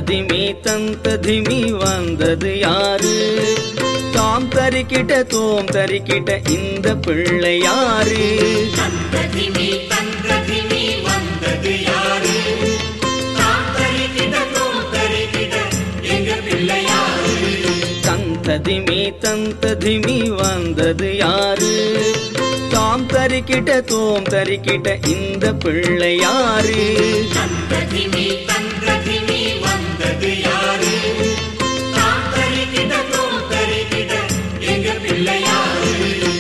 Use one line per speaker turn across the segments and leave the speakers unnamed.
தந்ததிமி தந்ததிமி வந்தது யாரு தாம் தரிக்கிட்ட தோம் தரிக்கிட்ட இந்த பிள்ளை யாரு
தந்ததிமி தந்ததிமி வந்தது யாரு தாம் தரிக்கிட தோம் தரிக்கிட எங்க பிள்ளையாரு
தந்ததிமி தந்ததிமி வந்தது யாரு தாம் தரிக்கிட்ட தோம் தரிக்கிட்ட இந்த பிள்ளை யாரு
தந்ததிமி தந்ததிமி வந்தது யாரு தாம் தரிக்கிட தோம் தரிக்கிட எங்க பிள்ளையாரு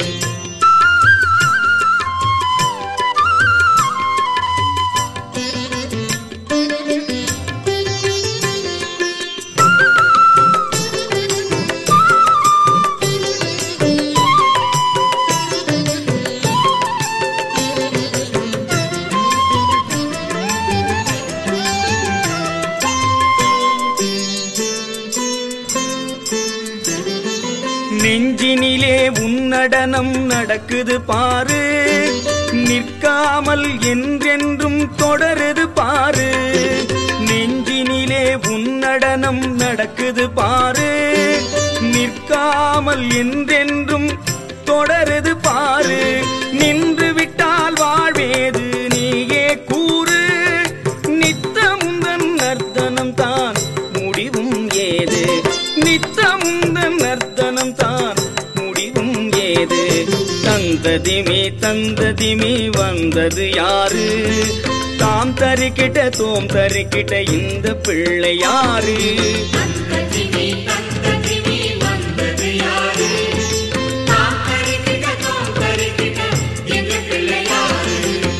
நெஞ்சினிலே உன்னடனம் நடக்குது பாரு நிற்காமல் என்றென்றும் தொடருது பாரு நெஞ்சினிலே உன்னடனம் நடக்குது பாரு நிற்காமல் என்றென்றும் தொடருது பாரு நின்று விட்டால் வாழ்வேது நீயே கூறு நித்தமுந்தன் நர்த்தனம் தான் முடிவும் ஏது நித்தமுந்தன் நர்த்தனம் தான் முடிவும் ஏது தந்ததிமி தந்ததிமி வந்தது யாரு தாம் தரிக்கிட்ட தோம் தரிக்கிட்ட இந்த பிள்ளை யாரு
தந்ததிமி தந்ததிமி வந்தது யாரு தாம் தரிக்கிட தோம் தரிக்கிட எங்க பிள்ளையாரு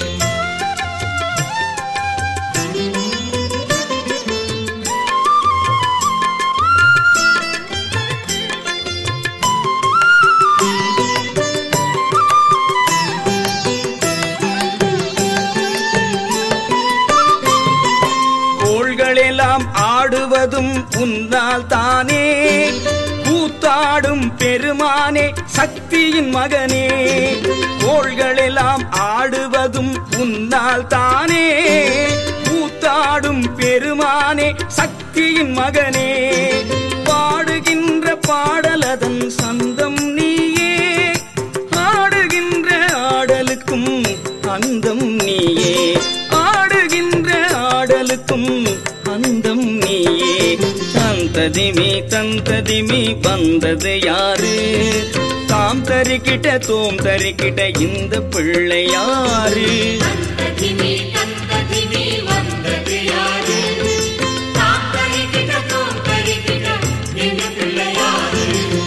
கோள்களெல்லாம் ஆடுவதும் உன்னால் தானே கூத்தாடும் பெருமானே சக்தியின் மகனே கோள்களெல்லாம் ஆடுவதும் உன்னால் தானே கூத்தாடும் பெருமானே சக்தியின் மகனே பாடுகின்ற பாடலதன் சந்தம் நீயே ஆடுகின்ற ஆடலுக்கும் அந்தம் நீயே ஆடுகின்ற ஆடலுக்கும் அந்தம் நீயே தந்ததிமி தந்ததிமி வந்தது யாரு தாம் தரிக்கிட்ட தோம் தரிக்கிட்ட இந்த பிள்ளை யாரு
தந்ததிமி தந்ததிமி வந்தது யாரு தாம் தரிக்கிட தோம் தரிக்கிட எங்க பிள்ளையாரு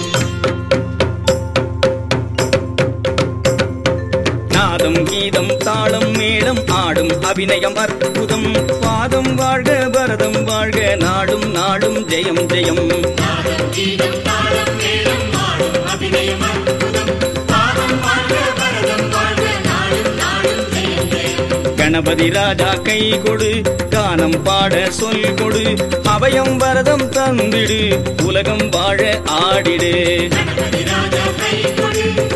நாதம் கீதம் தாளம் மேளம் ஆடும் அபிநயம் அற்புதம் பாதம் வாழ்க பரதம் வாழ்க நாடும் நாடும் ஜெயம் ஜெயம்
நாதம் கீதம் தாளம் மேளம் ஆடும் அபிநயம் அற்புதம் பாதம் வாழ்க பரதம் வாழ்க நாடும் நாடும் ஜெயம் ஜெயம்
கணபதி ராஜா கை கொடு கானம் பாட சொல் கொடு அபயம் வரதம் தந்திடு உலகம் வாழ ஆடிடு
கணபதி ராஜா கை கொடு